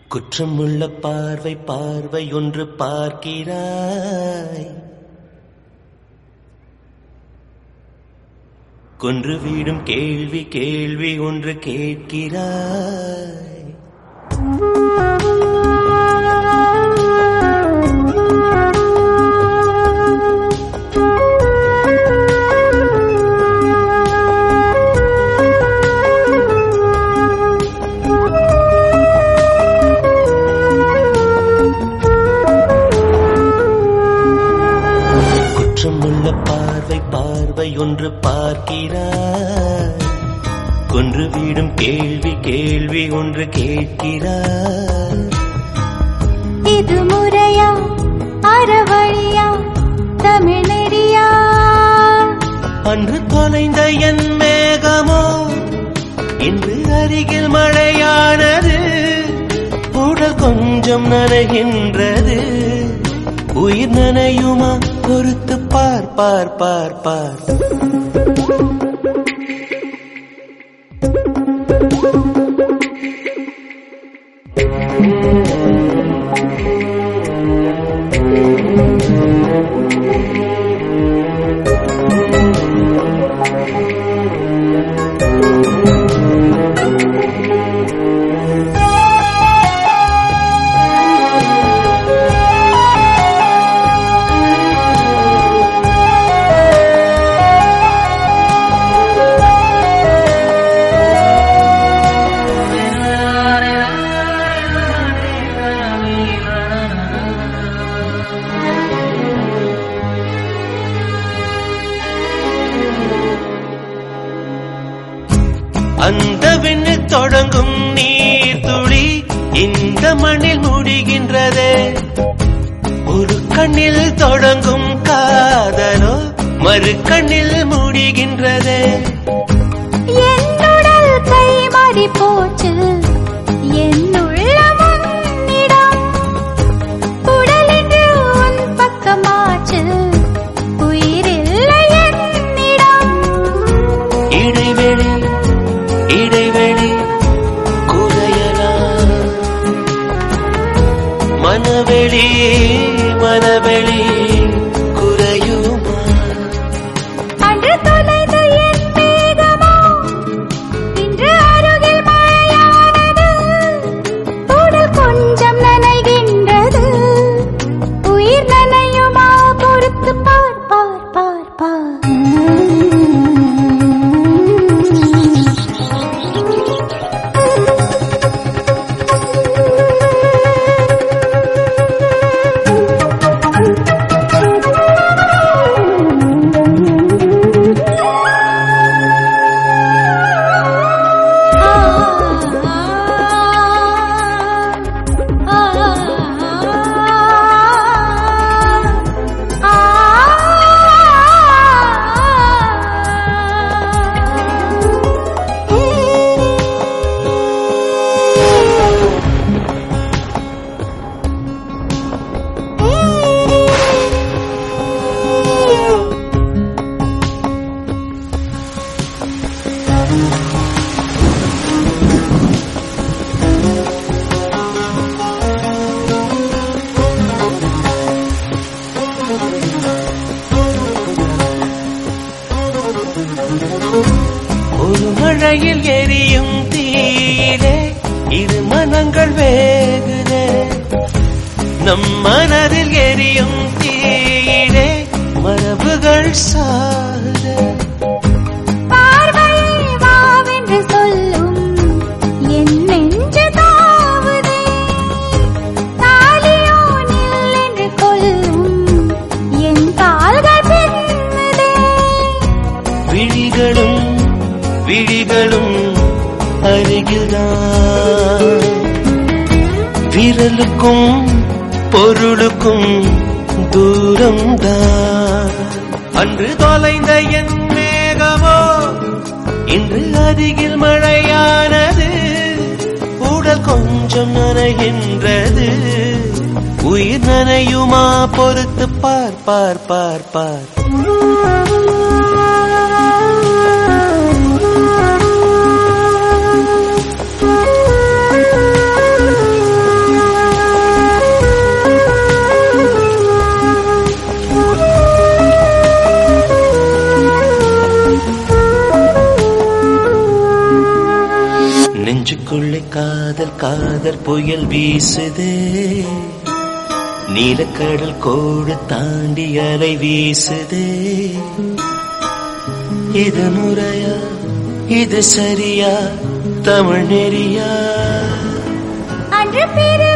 குற்றமுள்ள பார்வை பார்வை ஒன்று பார்க்கிறாய் கொன்று வீடும் கேள்வி கேள்வி ஒன்று கேட்கிறாய் குற்றமுள்ள பார்வை பார்வை ஒன்று பார்க்கிறாய் கொன்று வீடும் கேள்வி கேள்வி ஒன்று கேட்கிறாய் இது முறையா அறவழியா தமிழறியா அன்று தொலைந்த என் மேகமோ இன்று அருகில் மழையானது உடல் கொஞ்சம் நனைகின்றது உயிர் நனையுமா பொறுத்து பார் பார் பார் பார் அந்த விண்ணில் தொடங்கும் நீர் துளி இந்த மண்ணில் முடிகின்றதே ஒரு கண்ணில் தொடங்கும் காதலோ மறு கண்ணில் முடிகின்றதே என்னுடல் கை மாறி போச்சு என்னுள்ளம் உன்னிடம் உடலின்று உன் பக்கமாச்சு உயிரில்லை என்னிடம் இடைவெளி இடைவெளி குறையலாம் மனவெளி மனவெளி குறையுமா அன்று தொலைந்த என் மேகமோ இன்று அருகில் மழையானது உடல் கொஞ்சம் நனைகின்றது உயிர் நனையுமா பொறுத்து பார் பார் பார் பார் ஒரு மழையில் எரியும் தீயிலே இரு மனங்கள் வேகுதே நம் மனதில் எரியும் தீயிலே மரபுகள் சாகுதே பார்வையை வாவென்று சொல்லும் என் நெஞ்சு தாவுதே தாலியோ நில் என்று கொல்லும் என் கால்கள் பின்னுதே விழிகளும் விழிகளும் அருகில்தான் விரலுக்கும் பொருளுக்கும் தூரம்தான் அன்று தொலைந்த என் மேகமோ இன்று அருகில் மழையானது உடல் கொஞ்சம் நனைகின்றது உயிர் நனையுமா பொறுத்து பார் பார் பார் பார் ஆ நெஞ்சுக்குள்ளே காதல் காதல் புயல் வீசுதே நீலக்கடல் கோடு தாண்டி அலை வீசுதே இது முறையா இது சரியா தமிழ் நெறியா அன்று பிற